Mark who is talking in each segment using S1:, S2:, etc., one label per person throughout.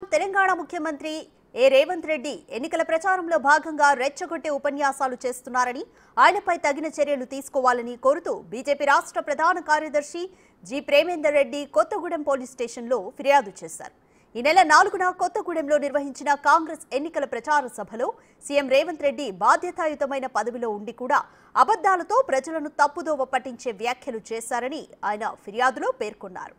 S1: తెలంగాణ ముఖ్యమంత్రి ఏ రేవంత్ రెడ్డి ఎన్నికల ప్రచారంలో భాగంగా రెచ్చగొట్టే ఉపన్యాసాలు చేస్తున్నారని ఆయనపై తగిన చర్యలు తీసుకోవాలని కోరుతూ బీజేపీ రాష్ట్ర ప్రధాన కార్యదర్శి జి ప్రేమేందర్ రెడ్డి కొత్తగూడెం పోలీస్ స్టేషన్లో ఫిర్యాదు చేశారు ఈ నెల నాలుగున కొత్తగూడెంలో నిర్వహించిన కాంగ్రెస్ ఎన్నికల ప్రచార సభలో సీఎం రేవంత్ రెడ్డి బాధ్యతాయుతమైన పదవిలో ఉండి కూడా అబద్దాలతో ప్రజలను తప్పుదోవ పట్టించే వ్యాఖ్యలు చేశారని ఆయన ఫిర్యాదులో పేర్కొన్నారు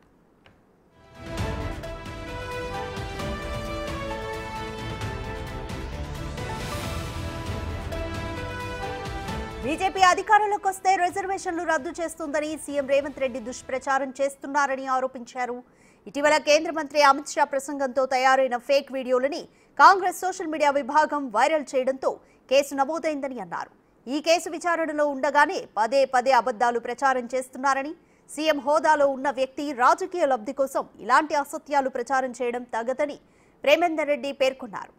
S1: బీజేపీ అధికారంలోకి వస్తే రిజర్వేషన్లు రద్దు చేస్తుందని సీఎం రేవంత్ రెడ్డి దుష్ప్రచారం చేస్తున్నారని ఆరోపించారు ఇటీవల కేంద్ర మంత్రి అమిత్ షా ప్రసంగంతో తయారైన ఫేక్ వీడియోలని కాంగ్రెస్ సోషల్ మీడియా విభాగం వైరల్ చేయడంతో కేసు నమోదైందని అన్నారు ఈ కేసు విచారణలో ఉండగానే పదే పదే అబద్దాలు ప్రచారం చేస్తున్నారని సీఎం హోదాలో ఉన్న వ్యక్తి రాజకీయ లబ్ధి కోసం ఇలాంటి అసత్యాలు ప్రచారం చేయడం తగదని ప్రేమేందర్ రెడ్డి పేర్కొన్నారు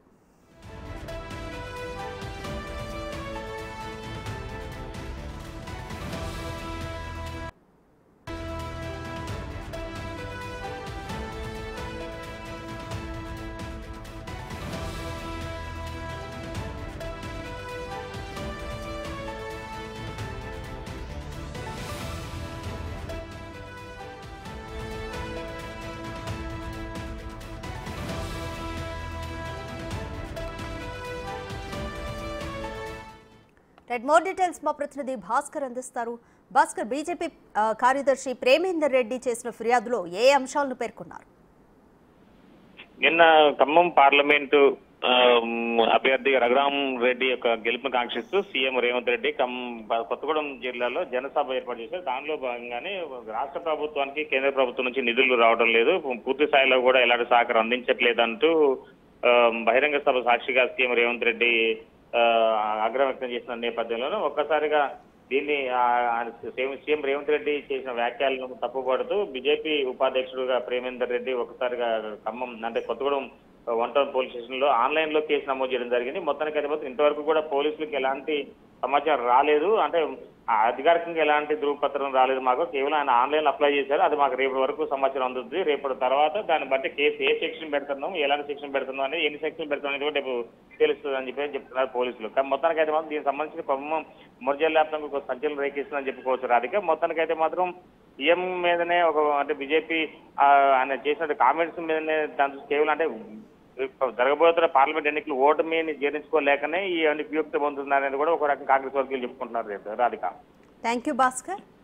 S1: రెడ్ మోర్ డీటెయిల్స్ మా ప్రతినిధి భాస్కర్ అందిస్తారు భాస్కర్ బీజేపీ ఆ, కార్యదర్శి ప్రేమేందర్ రెడ్డి చేసిన ఫిర్యాదులో ఏ అంశాలను పేర్కొన్నారు
S2: నిన్న ఖమ్మం పార్లమెంటు ఆ, అభ్యర్థి రఘురాం రెడ్డి యొక్క గెలుపును కాంక్షిస్తూ సీఎం రేవంత్ రెడ్డి ఖమ్ కొత్తగూడెం జిల్లాలో జనసభ ఏర్పాటు చేశారు దానిలో భాగంగానే రాష్ట్ర ప్రభుత్వానికి కేంద్ర ప్రభుత్వం నుంచి నిధులు రావడం లేదు పూర్తి స్థాయిలో కూడా ఎలాంటి సహకారం అందించట్లేదు అంటూ ఆ, బహిరంగ సభ సాక్షిగా సీఎం రేవంత్ రెడ్డి ఆ, ఆగ్రహం వ్యక్తం చేసిన నేపథ్యంలో ఒక్కసారిగా దీన్ని ఆ, ఆయన సీఎం సీఎం రేవంత్ రెడ్డి చేసిన వ్యాఖ్యలను తప్పుపడుతూ బీజేపీ ఉపాధ్యక్షుడుగా ప్రేమేందర్ రెడ్డి ఒకసారిగా ఖమ్మం అంటే Kothagudem one town police station లో ఆన్లైన్ లో కేసు నమోదు చేయడం జరిగింది మొత్తానికి అయితే మాత్రం ఇంతవరకు కూడా పోలీసులకు ఎలాంటి సమాచారం రాలేదు అంటే ఆ అధికారికంగా ఎలాంటి ధృవపత్రం రాలేదు మాకు కేవలం ఆయన ఆన్లైన్ లో అప్లై చేశారు అది మాకు రేపటి వరకు సమాచారం అందుతుంది రేపటి తర్వాత దాన్ని బట్టి కేసు ఏ సెక్షన్ పెడుతున్నాం ఎలాంటి సెక్షన్ పెడుతున్నాం అనేది ఎన్ని సెక్షన్ పెడుతున్నాం అనేది కూడా రేపు తెలుస్తుంది అని చెప్పి చెప్తున్నారు పోలీసులు కానీ మొత్తానికి అయితే మాత్రం దీనికి సంబంధించిన ఖమ్మం మురజల్ వ్యాప్తంగా ఒక సంచలనం రేకిస్తుందని చెప్పుకోవచ్చు రాధిక మొత్తానికి అయితే మాత్రం సీఎం మీదనే ఒక అంటే బీజేపీ ఆయన చేసిన కామెంట్స్ మీదనే దాని కేవలం అంటే జరగబోతున్న పార్లమెంట్ ఎన్నికలు ఓటమిని జీర్ణించుకోలేకనే ఈ వియుక్త పొందుతున్నారనేది కూడా ఒక రకం కాంగ్రెస్ వర్గీయులు చెప్పుకుంటున్నారు రేపు రాధిక
S1: థ్యాంక్ యూ భాస్కర్